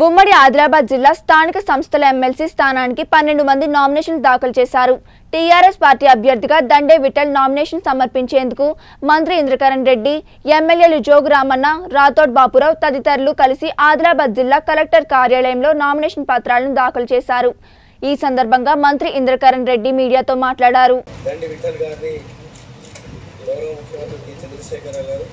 ఉమ్మడి ఆదిలాబాద్ జిల్లా స్థానిక సంస్థల ఎమ్మెల్సీ స్థానానికి పన్నెండు మంది నామినేషన్లు దాఖలు చేశారు టీఆర్ఎస్ పార్టీ అభ్యర్థిగా దండే విఠల్ నామినేషన్ సమర్పించేందుకు మంత్రి ఇంద్రకరణ్ రెడ్డి ఎమ్మెల్యేలు జోగు రామన్న రాథోడ్ బాపురావు తదితరులు కలిసి ఆదిలాబాద్ జిల్లా కలెక్టర్ కార్యాలయంలో నామినేషన్ పత్రాలను దాఖలు చేశారు ఈ సందర్భంగా మంత్రి ఇంద్రకరణ్ రెడ్డి మీడియాతో మాట్లాడారు దండి విఠల్ గారిని గౌరవ ముఖ్యమంత్రి కె చంద్రశేఖర గారు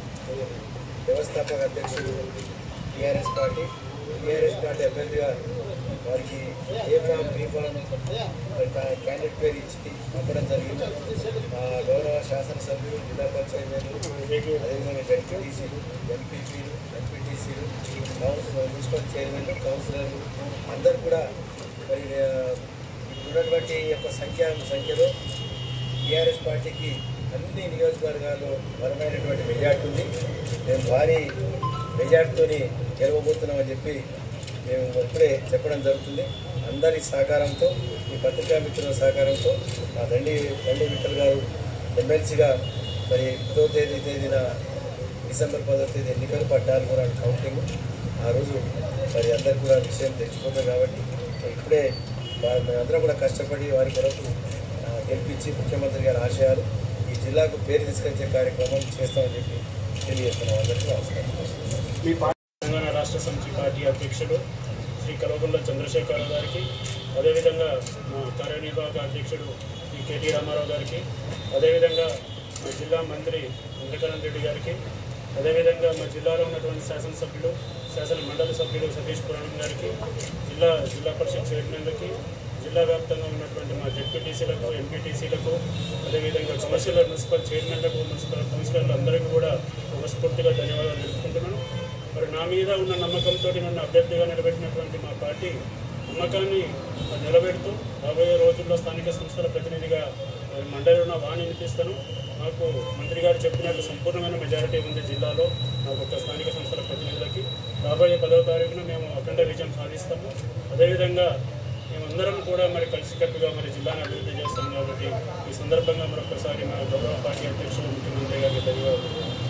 వ్యవస్థాపక అధ్యక్షుడు టీఆర్ఎస్ పార్టీ టీఆర్ఎస్ పార్టీ అభ్యర్థిగా వారికి A form B form candidate పేరు ఇచ్చి పంపడం జరిగింది ఆ గౌరవ శాసనసభ్యులు జిల్లా పరిషత్ అదేవిధంగా జడ్పీటీసీలు ఎంపీపీలు ఎంపీటీసీలు కౌన్సిలర్ మున్సిపల్ చైర్మన్లు కౌన్సిలర్లు అందరూ కూడా మరి ఆ, ఉన్నటువంటి యొక్క సంఖ్య సంఖ్యలో టీఆర్ఎస్ పార్టీకి అన్ని నియోజకవర్గాల్లో బలమైనటువంటి మెజార్టీ ఉంది మేము భారీ మెజార్టీతోని గెలవబోతున్నామని చెప్పి మేము ఇప్పుడే చెప్పడం జరుగుతుంది అందరి సహకారంతో ఈ పత్రికా మిత్రుల సహకారంతో మా దండి దండి విఠల్ గారు ఎమ్మెల్సీగా మరి పదో తేదీ తేదీన డిసెంబర్ పదో తేదీ ఎన్నికలు పద్నాలుగు నాడు కౌంటింగ్ ఆ రోజు మరి అందరు కూడా విషయం తెలిసిపోతాం కాబట్టి ఇప్పుడే వా- మేమందరం కూడా కష్టపడి వారి కొరకు ఆ, గెలిపించి ముఖ్యమంత్రి గారి ఆశయాలు ఈ జిల్లాకు పేరు తీసుకొచ్చే కార్యక్రమం చేస్తామని చెప్పి తెలియజేస్తున్నాం అందరికీ నమస్కారం తెలంగాణ రాష్ట్ర సమితి పార్టీ అధ్యక్షుడు శ్రీ కల్వకుంట్ల చంద్రశేఖరరావు గారికి అదేవిధంగా మా కార్యనిర్వాహక అధ్యక్షుడు శ్రీ కేటీ రామారావు గారికి అదేవిధంగా మా జిల్లా మంత్రి ఇంద్రకరణ్ రెడ్డి గారికి అదేవిధంగా మా జిల్లాలో ఉన్నటువంటి శాసనసభ్యులు శాసన మండలి సభ్యులు సతీష్ పురాణం గారికి జిల్లా జిల్లా పరిషత్ చైర్మన్లకి జిల్లా వ్యాప్తంగా ఉన్నటువంటి మా జెడ్పీటీసీలకు ఎంపీటీసీలకు అదేవిధంగా కమర్షియల్ మున్సిపల్ చైర్మన్లకు మున్సిపల్ కౌన్సిలర్లు అందరికీ కూడా మనస్ఫూర్తిగా ధన్యవాదాలు తెలుపుకుంటున్నాను మరి నా మీద ఉన్న నమ్మకంతో నన్ను అభ్యర్థిగా నిలబెట్టినటువంటి మా పార్టీ నమ్మకాన్ని నిలబెడుతూ రాబోయే రోజుల్లో స్థానిక సంస్థల ప్రతినిధిగా మరి మండలిలో నా వాణి వినిపిస్తాను నాకు మంత్రి గారు చెప్పినట్టు సంపూర్ణమైన మెజారిటీ ఉంది జిల్లాలో నాకు ఒక స్థానిక సంస్థల ప్రతినిధులకి రాబోయే పదవ తారీఖున మేము అఖండ విజయం సాధిస్తాము అదేవిధంగా మేమందరం కూడా మరి కలిసికట్టుగా మరి జిల్లాను అభివృద్ధి చేస్తాం కాబట్టి ఈ సందర్భంగా మరొకసారి మా గౌరవ పార్టీ అధ్యక్షులు ముఖ్యమంత్రి గారికి ధన్యవాదాలు